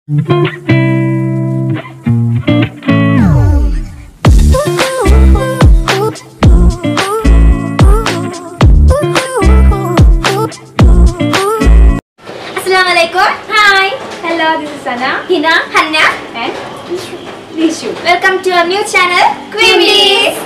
അസ്സലാമലൈക്കും hi Hello, this is Sana Hina Hanna and Rishu. Welcome to our new channel Queenlies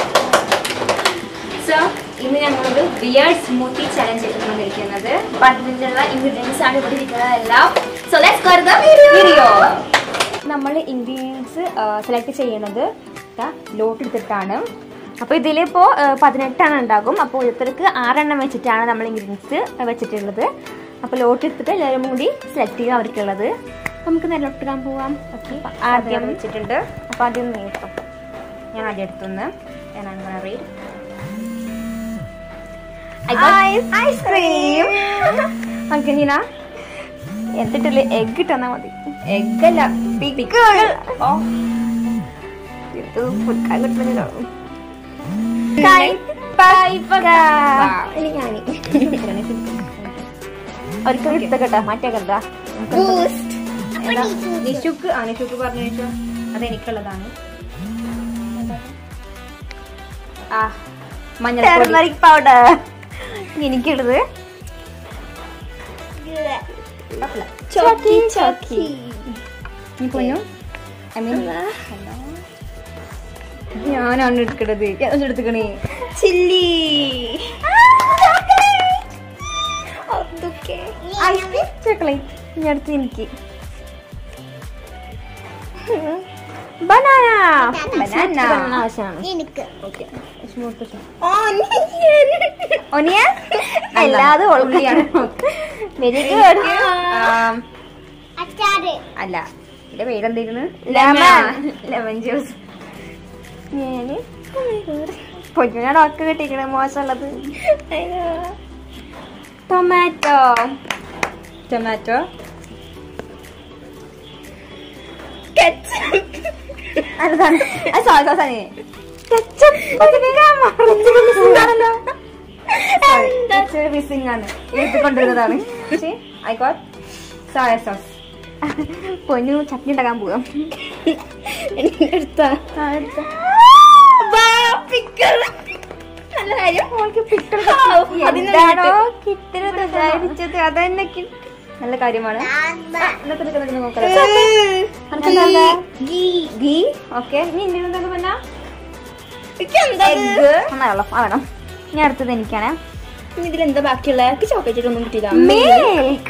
So, ഇന്ന് ഞങ്ങളൊരു beard smoothie challenge എടുത്തുകൊണ്ടിരിക്കുന്നത് അപ്പൊ അതിനുള്ള ingredients ആണ് ഇവിടെ ഇരിക്കുന്നതെല്ലാം so let's go to the video video നമ്മൾ ഇൻഗ്രീഡിയൻസ് സെലക്ട് ചെയ്യുന്നത് ലോട്ട് എടുത്തിട്ടാണ് അപ്പോൾ ഇതിലിപ്പോൾ പതിനെട്ടെണ്ണം ഉണ്ടാകും അപ്പോൾ ഓരോരുത്തർക്ക് ആറെണ്ണം വെച്ചിട്ടാണ് നമ്മൾ ഇൻഗ്രീഡിയൻസ് വെച്ചിട്ടുള്ളത് അപ്പോൾ ലോട്ട് എടുത്തിട്ട് എല്ലാവരും കൂടി സെലക്ട് ചെയ്യുക അവർക്കുള്ളത് അപ്പോൾ നമുക്ക് നേരെ ലോട്ട് ഇടാൻ പോവാം ഓക്കെ ആദ്യം വെച്ചിട്ടുണ്ട് അപ്പോൾ ആദ്യം നീട്ടും ഞാൻ ആദ്യം എടുത്തുനിന്ന് ഞാൻ റീഡ് ഐസ്ക്രീം ഓക്കെ നീന എന്നിട്ടില്ല എഗ് ഇട്ടെന്നാൽ മതി എഗ്ഗല്ല പിക്കിൾ ഓ ഇത് കൊടുക്കാൻ കിട്ടുന്നില്ല ഇനി ഞാൻ അവർക്ക് എടുത്തക്കട്ടെ മാറ്റേക്കട്ടാ നിഷുക്ക് ആ നിഷുക്ക് പറഞ്ഞു നിഷു അത് എനിക്കുള്ളതാണ് ആ മഞ്ഞൾപ്പൊടി ടെർമറിക് പൗഡർ എനിക്കിടത് ചോക്കി ചോക്കി നീ പൊന്നു ഐ മീൻ ഞാനാണ് എടുക്കണത് ഒന്ന് എടുത്തുക്കണേ ചില്ലി ഐസ്ക്രീം ചോക്ലേറ്റ് ഇനി അടുത്ത് എനിക്ക് ബനാന Banana. ആവശ്യമാണ് എനിക്ക് ഓക്കെ ഒനിയൻ അല്ലാതെ ഉള്ളിയാണ് വെരി ഗുഡ് അച്ചാറ് അല്ല എന്റെ പേരെന്തായിരുന്നു Lemon. ലെമൺ ജ്യൂസ് ഞാന് പൊന്നിനാണ് ഒക്കെ കിട്ടിക്കണേ മോശമുള്ളത് ടൊമാറ്റോ ടൊമാറ്റോ അതാണ് സോറി സോറി മിസ്സിംഗ് ആണ് എഴുതി കൊണ്ടുവരുന്നതാണ് ഐ ഗോട്ട് സോയ സോസ് പൊന്നു ചട്നി ഉണ്ടാക്കാൻ പോവാം എടുത്താ നല്ല കാര്യം എന്താണോ കിട്ടരുത് വിചാരിച്ചത് അതന്നെ കിട്ടി നല്ല കാര്യമാണ് ഇന്നത്തെ നിൽക്കുന്ന നോക്കാം ഗീ ഓക്കെ ഇനി ഇനി എന്താണ് പറഞ്ഞ എഗ് വെള്ളം ആ വേണം ഞാൻ അടുത്തത് എനിക്കാണ് ഇനി ഇതിൽ എന്താ ബാക്കിയുള്ള എനിക്ക് ചോക്ലേറ്റ് ഒന്നും കിട്ടിയില്ല മിൽക്ക്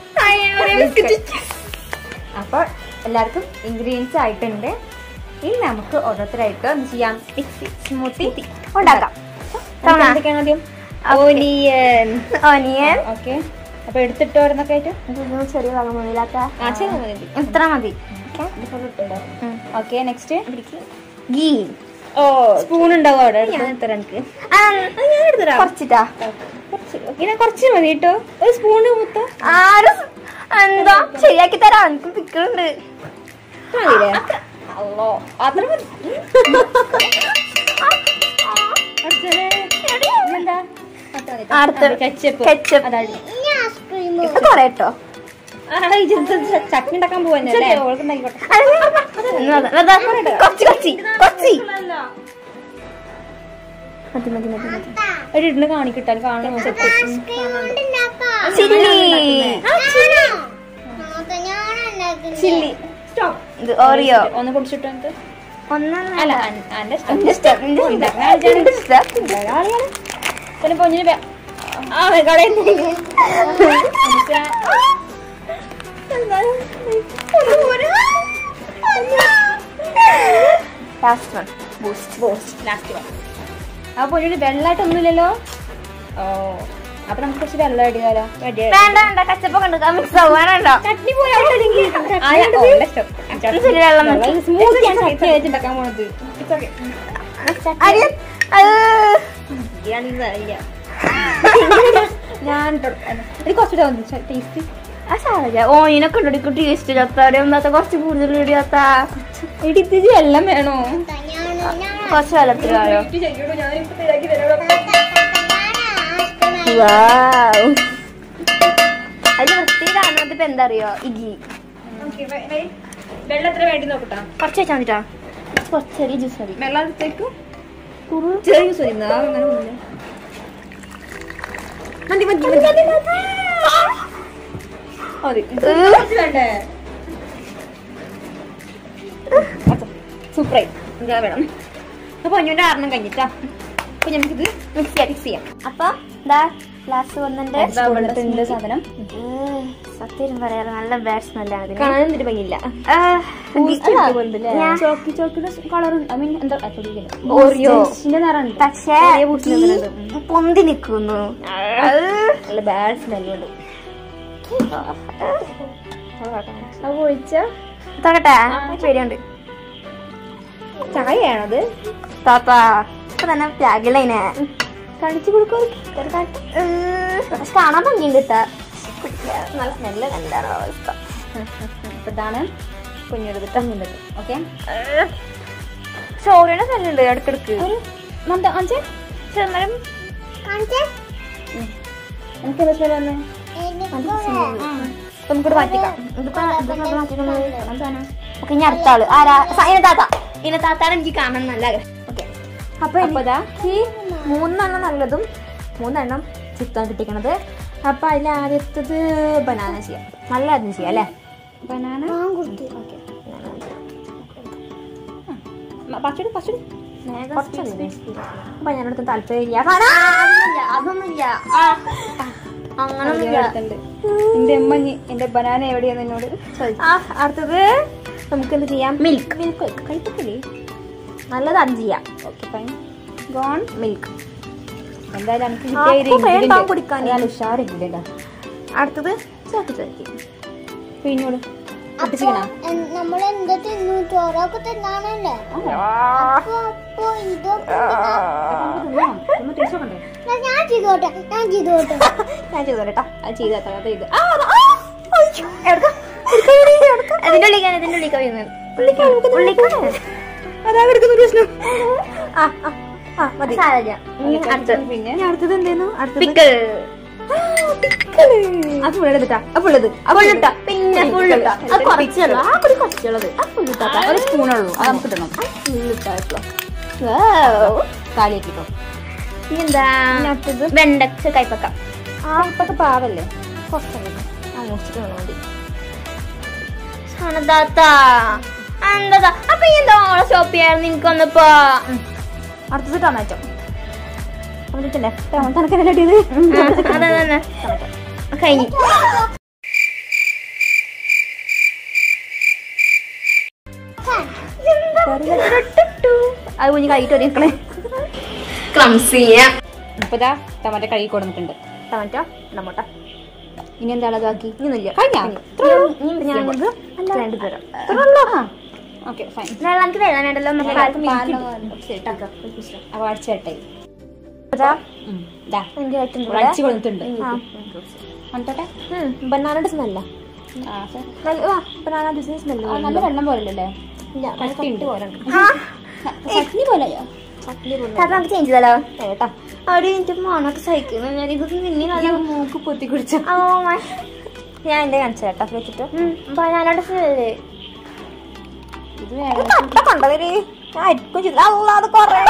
അപ്പൊ എല്ലാവർക്കും ഇൻഗ്രീഡിയൻസ് ആയിട്ടുണ്ട് ഇനി നമുക്ക് ഓരോരുത്തരായിട്ട് എന്ത് ചെയ്യാം സ്മൂത്തി ഉണ്ടാക്കാം എന്തൊക്കെയാണ് ആദ്യം ഓനിയൻ ഓനിയൻ ഓക്കെ അപ്പൊ എടുത്തിട്ട് ഓരോന്നൊക്കെ ആയിട്ട് ചെറിയ ഭാഗം മുന്നിലാത്ത ആ ശരി മതി ഇത്ര മതി ഓക്കെ നെക്സ്റ്റ് ഗീ ഓ സ്പൂൺ ഉണ്ടാവും അവിടെ എടുത്ത് എനിക്ക് കുറച്ചിട്ടാ ഇങ്ങനെ കുറച്ച് മതി കേട്ടോ ഒരു സ്പൂണ് മുത്ത ആരും എന്താ ശരിയാക്കി തരാം എനിക്ക് പിക്കുണ്ട് മതിയില്ലേ അല്ലോ അത്ര മതി അടുത്ത കച്ചപ്പ് ketchup. അതാണ് ഇനി ഐസ്ക്രീം ഇത് കൊറേ കേട്ടോ ചട്നി ഉണ്ടാക്കാൻ പോവല്ലേ ഓൾക്ക് ഉണ്ടാക്കിക്കോട്ടെ കൊച്ചി കൊച്ചി കൊച്ചി മതി മതി മതി മതി ഒരു ഇടുന്ന് കാണിക്കിട്ടാൽ കാണും ഐസ്ക്രീം കൊണ്ട് ഉണ്ടാക്കാം ചില്ലി ചില്ലി സ്റ്റോപ്പ് ഇത് ഓറിയോ ഒന്ന് കുടിച്ചിട്ട് എനിക്ക് ഒന്നല്ല അല്ല അൻ- അന്റെ ഇഷ്ടം എന്റെ ഇഷ്ടം എന്റെ ഇഷ്ടം ഉണ്ടാക്കാൻ എന്റെ ഇഷ്ടം ആളിയാണ് പിന്നെ പൊന്നിന് വേ- ആ കളയുന്നു last one Boost Boost last one ആ പൊന്നിന് വെള്ളമായിട്ടൊന്നുമില്ലല്ലോ ഓ അപ്പൊ നമുക്ക് കുറച്ച് വെള്ളം ഇടുകാലോ റെഡി വേണ്ട വേണ്ട കച്ചപ്പൊക്കെ ഉണ്ട് മിക്സ് ആവും വേണ്ട ചട്നി പോലെ ഇച്ചിരി വെള്ളം മതി. സ്മൂത്ത് ഞാൻ ചട്നി വെച്ചിട്ടുണ്ടാക്കാൻ പോണത് It's okay. അരിയൻ അത് ഇയാളിത് അറിയില്ല. ഞാൻ തൊ- ഇത് കുറച്ചുകൂടെ ടേസ്റ്റ് ആ സാരമില്ല ഓയിനൊക്കെ ഉണ്ടോ ടേസ്റ്റ് ഇല്ലാത്ത ഒന്നാത്ത കുറച്ച് കൂടുതൽ ഇടിയാത്ത ഇടിത്തിരി വെള്ളം വേണോ കുറച്ച് വെള്ളത്തിലായോ ഞാൻ വാവ് അതിൽ വൃത്തിയിലാണ് അതിപ്പോ എന്താ അറിയോ ഇഗി വെള്ളം എത്ര വേണ്ടി നോക്കട്ടാ കുറച്ച് വെച്ചാൽ മതിട്ടോ കുറച്ച് ചെറിയ ജ്യൂസ് മതി വെള്ളം എടുത്തേക്കും ചെറിയ ജ്യൂസ് മതി എന്നാ അങ്ങനെ ഒന്നുമില്ല. മതി മതി മതി മതി കുറച്ച് വേണ്ടേ സൂപ്പറായി എന്താ വേണം അപ്പൊ അഞ്ഞൂന്റെ ആറെണ്ണം കഴിഞ്ഞിട്ടാ അപ്പൊ നമുക്കിത് മിക്സ് ചെയ്യാം മിക്സ് ചെയ്യാം അപ്പൊ ഇതാ ഗ്ലാസ് വന്നിട്ട് ഇതാ വന്നിട്ടുണ്ട് സാധനം സത്യം പറയാറ് നല്ല ബാഡ് സ്മെല്ലാണ് ഇതിന് കാണാൻ എന്തിട്ട് ഭംഗിയില്ല ഞാൻ ചോക്കി ചോക്കിയുടെ കളർ ഐ മീൻ എന്താ ഓറിയോ. നിറമുണ്ട് പക്ഷേ ചെറിയ ബൂസ്റ്റ് ഈ ഇതിലുണ്ട്. പൊന്തി നിൽക്കുന്നു നല്ല ബാഡ് സ്മെല്ലുണ്ട് അത് ഒഴിച്ച തൊക്കട്ടെ പേടിയുണ്ട് ചായയാണത് താത്ത ഇപ്പൊ തന്നെ പ്ലാഗിലതിനെ കഴിച്ചു കൊടുക്കും പക്ഷെ കാണാൻ ഭംഗിയുണ്ട് കേട്ടാ നല്ല സ്മെല്ല് എന്താണ് അവസ്ഥ അപ്പൊ ഇതാണ് കുഞ്ഞെടുത്ത് തന്നിട്ട് ഓക്കെ ചോറിയുടെ സ്മെല്ലുണ്ട് ഇടക്കിടക്ക് ഒരു മന്ദ അഞ്ചേ ചെന്നാലും കാണിച്ചേ എനിക്ക് എന്താ സ്മെല് വന്നേ അപ്പൊ നമുക്കിവിടെ മാറ്റിക്കാം ഇതിപ്പോ ഇതിപ്പോ മാറ്റിക്കുന്നത് ഓക്കെ ഇനി അടുത്ത ആള് ആരാ സ- ഇന താത്ത ഇന താത്താണ് എനിക്ക് കാണാൻ നല്ല ഓക്കെ അപ്പൊ അപ്പൊ ഇതാ എനിക്ക് മൂന്നെണ്ണം നല്ലതും മൂന്നെണ്ണം ചിക്കൻ കിട്ടിക്കണത് അപ്പൊ അതിൽ ആദ്യത്തത് ബനാന ചെയ്യാം നല്ല ആദ്യം ചെയ്യാം അല്ലേ ബനാന ഓക്കെ പച്ചടി പച്ചടി കുറച്ചല്ലേ അപ്പൊ ഞാനടുത്ത് താല്പര്യമില്ല അതൊന്നുമില്ല അതൊന്നുമില്ല അങ്ങനൊന്നുമില്ല അടുത്തുണ്ട് എന്റെ അമ്മ ഇനി എന്റെ ബനാന എവിടെയാന്ന് എന്നോട് ചോദിച്ചു ആ അടുത്തത് നമുക്ക് എന്ത് ചെയ്യാം മിൽക്ക് മിൽക്ക് കഴിപ്പിക്കില്ലേ നല്ലത് അഞ്ച് ചെയ്യാം ഓക്കെ ഫൈൻ ഗോൺ മിൽക്ക് എന്തായാലും എനിക്ക് ആ, കിട്ടിയ അപ്പൊ വേണ്ട കുടിക്കാൻ. ഉഷാർ ഇല്ല അടുത്തത് ചോക്കിട്ട് കഴിക്കും പിന്നോട് പൊട്ടിച്ചിക്കണ നമ്മൾ എന്താ തിന്നു ചോറൊക്കെ തിന്നാണല്ലേ അപ്പൊ അപ്പൊ ഇതൊക്കെ ടേസ്റ്റ് നോക്കണ്ടേ എന്നാ ഞാൻ ചെയ്തോട്ടെ ഞാൻ ചെയ്തോട്ടെ ഞാൻ ചെയ്തു കേട്ടോ അത് ചെയ്ത അത്ര ഇത് അതിന്റെ ഉള്ളിക്കാൻ ഇതിന്റെ ഉള്ളിക്കാൻ വരുന്നത് ഉള്ളിക്കാൻ അതാ കിടക്കുന്ന പ്രശ്നം ആ ആ ആ മതി സാരമില്ല ഇനി അടുത്തത് പിന്നെ ഇനി അടുത്തത് എന്തേന്നു അടുത്തത് പിക്കൽ അത് ഫുൾ എടുത്തിട്ടാ അത് ഫുൾ ഇത് ഫുള്ളിട്ട പിന്നെ ഫുള്ളിട്ട അത് കുറച്ചുള്ള ആ കുടി കുറച്ചുള്ളത് ആ ഫുള്ളിട്ടാ ഒരു സ്പൂണുള്ളൂ അത് നമുക്ക് കിട്ടണം ഫുള്ളിട്ടോ കാലിയാക്കിട്ടോ ഇനി എന്താ വെണ്ടക്ക കൈപ്പക്ക ആ ഇപ്പൊക്കെ പാവല്ലേ കുറച്ചല്ലേ ആ മുറിച്ചിട്ട് വന്നാൽ മതി സണദാത്ത എന്താ അപ്പൊ ഈ എന്താ ഓളെ ഷോപ്പ് ചെയ്യായിരുന്നു നിനക്ക് വന്നപ്പോ അടുത്തത് ടൊമാറ്റോ വന്നിട്ടല്ലേ തനക്ക് കിട്ടിയത് അതെ തന്നെ കഴിഞ്ഞു അത് കുഞ്ഞ് കഴിയിട്ട് ഒരുക്കളെ ക്ലംസിയ ഇപ്പൊ ഇതാ ടൊമാറ്റോ കഴുകി കൊടുത്തിട്ടുണ്ട് ടൊമാറ്റോ ടൊമാറ്റോ ഇനി എന്താ അതാക്കി ഇനിയൊന്നുമില്ല കഴിഞ്ഞോ? ഇനി ഞാനിത് രണ്ട് തരാം ഓക്കെ ഫൈൻ വെള്ളം എനിക്ക് വെള്ളം വേണ്ടല്ലോ നമുക്ക് പാലത്ത് മിൽക്ക് അപ്പൊ അടിച്ചേട്ടെ ഇതാ ഇതാ എനിക്ക് ആയിട്ടുണ്ട് അടിച്ചു കൊടുത്തിട്ടുണ്ട് ആ വന്നിട്ടെ ബനാനയുടെ സ്മെല്ല ആ സർ ബനാന ഡിസൈൻ സ്മെല്ല് ആ, നല്ല വെള്ളം പോലല്ലേ ഇല്ല കട്ടിയുണ്ട്. പോലുണ്ട് ചട്നി പോലെയോ കാരണം നമുക്ക് ചേഞ്ച് ചെയ്താലോ ഏട്ടാ അവിടെ എനിക്ക് മണൊക്കെ സഹിക്കുന്നു ഞാൻ ഇത് നിന്നെ നല്ല മൂക്ക് പൊത്തി കുടിച്ച ഓ മൈ ഞാൻ എന്റെ കാണിച്ചു കേട്ടോ വെച്ചിട്ട് ബനാനയുടെ സ്മെല്ല് ഇത് വേണം കണ്ടവര് ഞാൻ ആയിരിക്കും ചെയ്തില്ല അല്ല അത് കൊറേ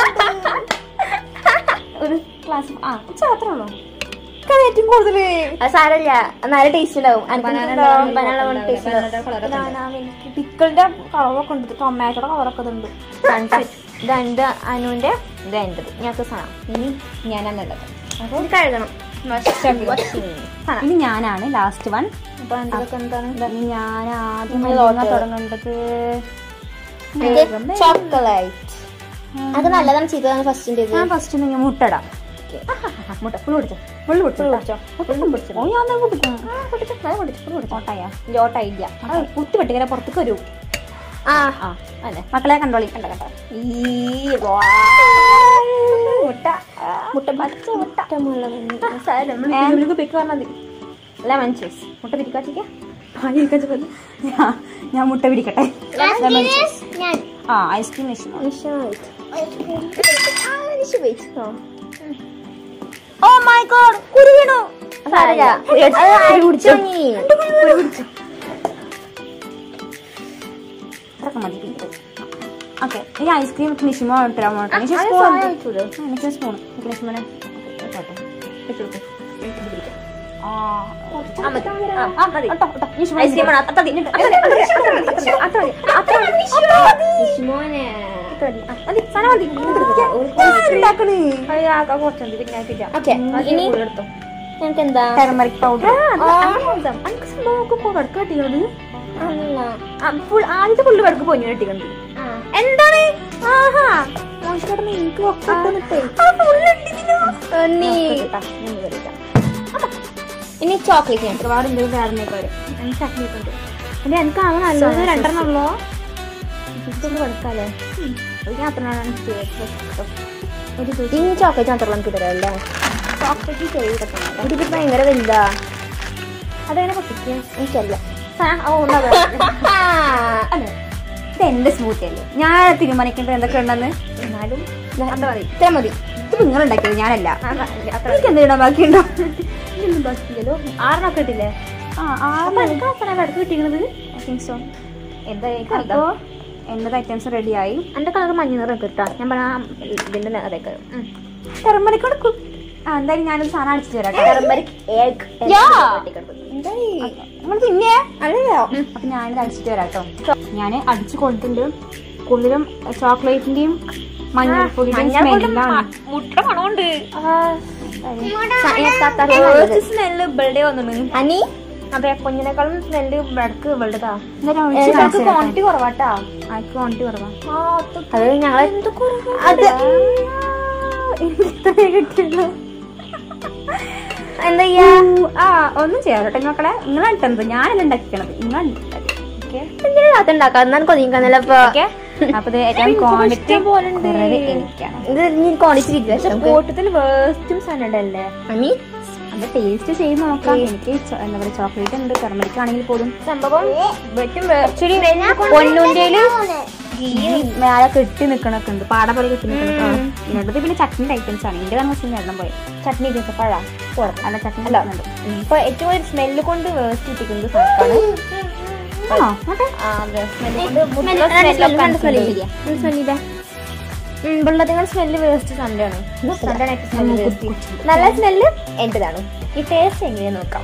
ഒരു ക്ലാസ് ആ ഉച്ച അത്രേ ഉള്ളൂ ഏറ്റവും കൂടുതല് അത് സാരമില്ല നല്ല ടേസ്റ്റ് ഉണ്ടാവും Banana ബനാന ഉണ്ടാവും, ടേസ്റ്റ് banana യുടെ colour ഒക്കെ ഉണ്ട്. പിക്കിളിന്റെ കളറൊക്കെ ഉണ്ട് ടൊമാറ്റോയുടെ കളറൊക്കെ ഉണ്ട് ഇത് എന്റെ അനുവിന്റെ ഇത് എന്റത് ഞങ്ങൾക്ക് സാധനം ഇനി ഞാനാണുള്ളത് ഇത് കഴുകണം സാധനം ഇനി ഞാനാണ് ലാസ്റ്റ് വൺ അപ്പൊ എന്തൊക്കെ എന്താണ് ഇനി ഞാൻ ആദ്യം ഇനി മരുന്ന് lotus. തുടങ്ങേണ്ടത് ചോക്ലേറ്റ് അത് നല്ലതാണ് ചെയ്തതാണ് ഫസ്റ്റിന്റെ ഇത് ഞാൻ ഫസ്റ്റ് നിങ്ങൾ മുട്ടടാം മുട്ട ഫുൾ പിടിച്ചോ ഫുൾ പിടിച്ചോ ഫുൾ പിടിച്ചോ ഓ ഞാൻ തന്നെ പിടിക്കും ഓട്ടായ ഓട്ടായില്ല കുത്തി വെട്ടിങ്ങനെ പുറത്തേക്ക് വരൂ ആ ആ അല്ലേ മക്കളെ കണ്ടോളി കണ്ട കണ്ട ഈ വാ. മുട്ട മുട്ട പച്ച മുട്ട നമ്മൾക്ക് പിക്ക് പറഞ്ഞത് ലെമൺ ജ്യൂസ് മുട്ട പിരിക്കാച്ചിക്ക ഞാൻ ഞാൻ മുട്ട പിടിക്കട്ടെ ഞാൻ ആ ice cream machine oh my God കുരു വീണു സാരമില്ല അത് അടിച്ചോ നീ അത്ര മതി പിങ്ക് ഓക്കെ ഈ ഐസ്ക്രീം നിഷിമോ തരാൻ പോകട്ടെ നിഷ അത് സ്പൂൺ സാധനം വെച്ചൂടെ? നിഷ സ്പൂൺ നിഷിമോനെ വെച്ചോട്ടെ ആ ആ, മതി. ആ, ആ മതി കേട്ടോ കേട്ടോ നിഷിമോ ഐസ്ക്രീം ആണ്. അത്ര മതി. അത്ര മതി. അത്ര മതി. അത്ര മതി. അത്ര മതി. അത്ര മതി. നിഷിമോനെ. മതി സാധനം മതി ഉണ്ടാക്കണേ കുറച്ചുണ്ട് പിന്നെ ആയിട്ടില്ല ഓക്കെ ഇനി എടുത്തോ ഞങ്ങൾക്ക് എന്താ ടെർമറിക് പൗഡർ വടക്ക് കെട്ടിക്കണത് ഫുൾ ആദ്യത്തെ ഫുള്ള് വടക്ക് പൊഞ്ഞു കെട്ടിക്കണത് എന്താണ് ആഹാ കിടന്ന് എനിക്ക് ഒക്കെ തന്നിട്ടേ നീ ഇനി ചോക്ലേറ്റ് ഞാൻ ഒരുപാട് എന്തെങ്കിലും കാരണക്കാര് ചട്നി ഒക്കെ ഉണ്ട് എന്റെ എനിക്ക് ആവാൻ നല്ലത് രണ്ടെണ്ണം ഉള്ളോ ഇതൊന്ന് കൊടുക്കാല്ലേ മാത്രമാണ് ഒരു ഇനി ചോക്ലേറ്റ് മാത്രമല്ല നമുക്ക് തരാം അല്ലേ ചോക്ലേറ്റ് ചെറിയ കിട്ടണം ഇതിപ്പോ ഭയങ്കര വലുതാ അതെങ്ങനെ പൊട്ടിക്കുക എനിക്കല്ല അതെ ഇത് എന്റെ സ്മൂത്തി അല്ലേ ഞാൻ തീരുമാനിക്കേണ്ടത് എന്തൊക്കെ ഉണ്ടെന്ന് എന്നാലും അത്ര മതി ഇത്ര മതി ഇത് നിങ്ങൾ ഉണ്ടാക്കിയത് ഞാനല്ല അത്ര എനിക്ക് എന്തെങ്കിലും ബാക്കിയുണ്ടോ ഇതൊന്നും ബാക്കിയില്ലല്ലോ ആറിനൊക്കെ ഇട്ടില്ലേ ആ അപ്പൊ എനിക്ക് അവസാനം വടക്ക് കിട്ടിക്കണത് ഐ തിങ്ക് സോ എന്താ അപ്പോ എന്റെ ഐറ്റംസ് റെഡിയായി എന്റെ കളർ മഞ്ഞ നിറം കിട്ടാ ഞാൻ പറഞ്ഞ ആ ഇതിന്റെ അതൊക്കെ ടെർമറിക് ആ എന്തായാലും ഞാനൊരു സാധനം അടിച്ചു തരാം കേട്ടോ. ടെർമറിക് എഗ് നമ്മൾ പിന്നെ അറിയോ അപ്പൊ ഞാനിത് അടിച്ചിട്ട് വരാം കേട്ടോ ഞാൻ അടിച്ചു കൊടുത്തിട്ടുണ്ട് കൂടുതലും ചോക്ലേറ്റിന്റെയും മഞ്ഞൾപ്പൊടിയുടെയും സ്മെല്ലാണ് മുട്ട മണമുണ്ട് സ്മെല്ല് ഇവിടെ വന്നു അനി അതെ കുഞ്ഞിനേക്കാളും സ്മെല്ല് വടക്ക് ഇവളുടെതാ ക്വാണ്ടിറ്റി ക്വാണ്ടിറ്റി കുറവാട്ടാ ക്വാണ്ടിറ്റി കുറവാ അത് ഞങ്ങളെ അത് ഇത്രയേ കിട്ടിയുള്ളൂ എന്താ ചെയ്യാ ആ ഒന്നും ചെയ്യാം കേട്ടോ മക്കളെ നിങ്ങളാണ് ഇട്ടത് ഞാനല്ല ഉണ്ടാക്കിക്കണത് നിങ്ങളാണ് ഉണ്ടാക്കിയത് ഓക്കെ എന്തിനാ രാത്രി ഉണ്ടാക്കാം എന്നാൽ കൊതിക്കുന്നല്ലോ ഇപ്പൊ അപ്പൊ ഇത് ഏറ്റവും ക്വാണ്ടിറ്റി പോലുണ്ട്. എനിക്കാണ് ഇത് നീ ക്വാണ്ടിറ്റി കൂട്ടത്തിൽ വേസ്റ്റും സാധനമല്ലേ അനി അത് ടേസ്റ്റ് ചെയ്ത് നോക്കാം എനിക്ക് ചോ- എന്താ പറയുക ചോക്ലേറ്റ് ഉണ്ട് ടെർമറിക് ആണെങ്കിൽ പോലും സംഭവം വെട്ടും ആക്ച്വലി പൊന്നുണ്ടേല് ഈ മേലെ കെട്ടി നിക്കണൊക്കെ ഉണ്ട് പാട പോലെ കെട്ടി നിക്കണൊക്കെ ഇങ്ങോട്ടത് പിന്നെ ചട്നിയുടെ ഐറ്റംസ് ആണ് ഇതിന്റെ കാരണം വെച്ചാൽ എണ്ണം പോയത് ചട്നി പഴ അല്ല ചട്നി അല്ല. ഉണ്ട് ഇപ്പൊ ഏറ്റവും ഒരു സ്മെല്ല് കൊണ്ട് വേസ്റ്റ് ഇട്ടിക്കുന്നത് സാധനമാണ് ആണോ നോട്ടെ വെള്ളത്തിനുള്ള സ്മെല്ല് വേസ്റ്റ് സൺഡാണ് നല്ല സ്മെല്ല് എന്റേതാണ് ഈ ടേസ്റ്റ് എങ്ങനെയാ നോക്കാം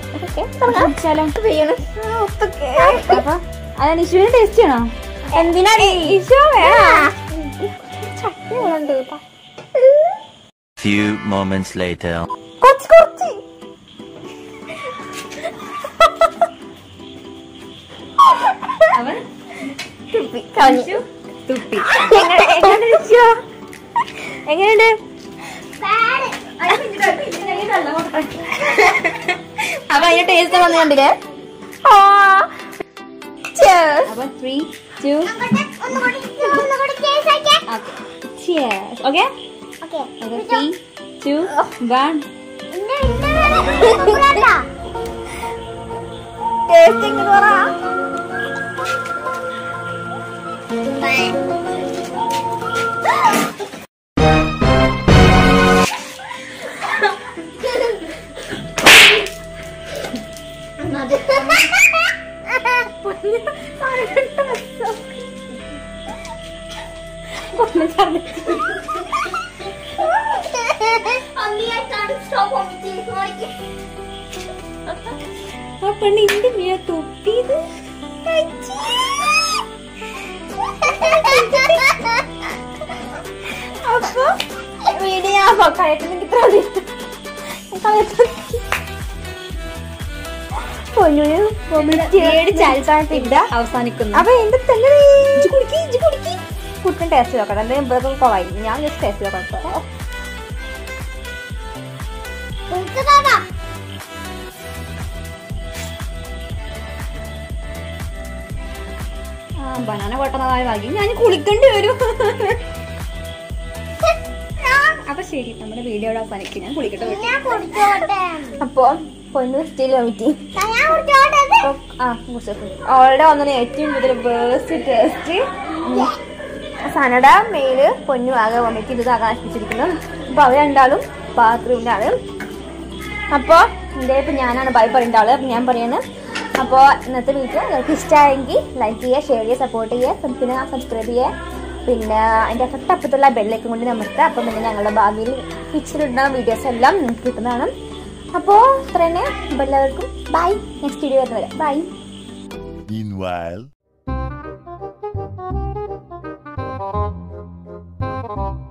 അപ്പൊ അതാണ് ഇഷ്യൂവിന് ടേസ്റ്റ് ചെയ്യണോ എന്തിനാണ് ഈശോ ചട്നി ഉണ്ട് Few moments later. കൊച്ചു കൊച്ചു അവൻ തുപ്പി കളഞ്ഞു തുപ്പി എങ്ങനെ എങ്ങനെ ഈശോ? എങ്ങനെയുണ്ട് അപ്പൊ അതിന്റെ ടേസ്റ്റ് വന്നു കണ്ടില്ലേ ആ Cheers. അപ്പൊ three two okay three two one taste എങ്ങനെ പറ ആ പെണ്ണിന്റെ മീ തുപ്പിയത് അപ്പൊ വീഡിയോ കളയത്തിനെങ്കിൽ ഇത്ര മതി പൊന്നുന് അവസാനിക്കുന്നു അപ്പൊ എന്റെ തന്നെ കുടിക്കി ഇജ്ജ് കുടിക്കി കുട്ടിന് ടേസ്റ്റ് നോക്കണം എന്തായാലും ബ്രദർ കുറവായി ഞാൻ ജസ്റ്റ് ടേസ്റ്റ് നോക്കണം ബനാന പൊട്ടുന്നതായ ഭാഗ്യം ഞാൻ കുളിക്കേണ്ടി വരും അപ്പൊ ശരി നമ്മുടെ വീഡിയോയുടെ അവസാനിക്കും ഞാൻ കുളിക്കട്ടെ വീട്ടിൽ. അപ്പൊ പൊന്നു സ്റ്റീൽ വമിറ്റി ആ അവളുടെ വന്നത് ഏറ്റവും കൂടുതൽ വേസ്റ്റ് ടേസ്റ്റ് സനട മെയില് പൊന്നു ആകെ വമിറ്റ് ഇത് ആകാശിപ്പിച്ചിരിക്കുന്നു അപ്പൊ അവർ രണ്ടാളും ബാത്റൂമിലാണ് അപ്പൊ എന്റെ ഇപ്പൊ ഞാനാണ് ബൈ പറയേണ്ട ആള് അപ്പൊ ഞാൻ പറയുന്നത് അപ്പോൾ ഇന്നത്തെ വീഡിയോ നിങ്ങൾക്ക് ഇഷ്ടമായെങ്കിൽ ലൈക്ക് ചെയ്യുക ഷെയർ ചെയ്യുക സപ്പോർട്ട് ചെയ്യുക പിന്നെ സബ്സ്ക്രൈബ് ചെയ്യുക പിന്നെ അതിൻ്റെ തൊട്ടപ്പുറത്തുള്ള ബെല്ലേക്കും കൊണ്ട് നമുക്ക് അപ്പം പിന്നെ ഞങ്ങളുടെ ഭാവിയിൽ പിക്ചറിടുന്ന വീഡിയോസ് എല്ലാം നിങ്ങൾക്ക് കിട്ടുന്നതാണ് അപ്പോൾ അത്ര തന്നെ അപ്പോൾ എല്ലാവർക്കും ബൈ നെക്സ്റ്റ് വീഡിയോ വരുന്നവരെ ബൈ Meanwhile.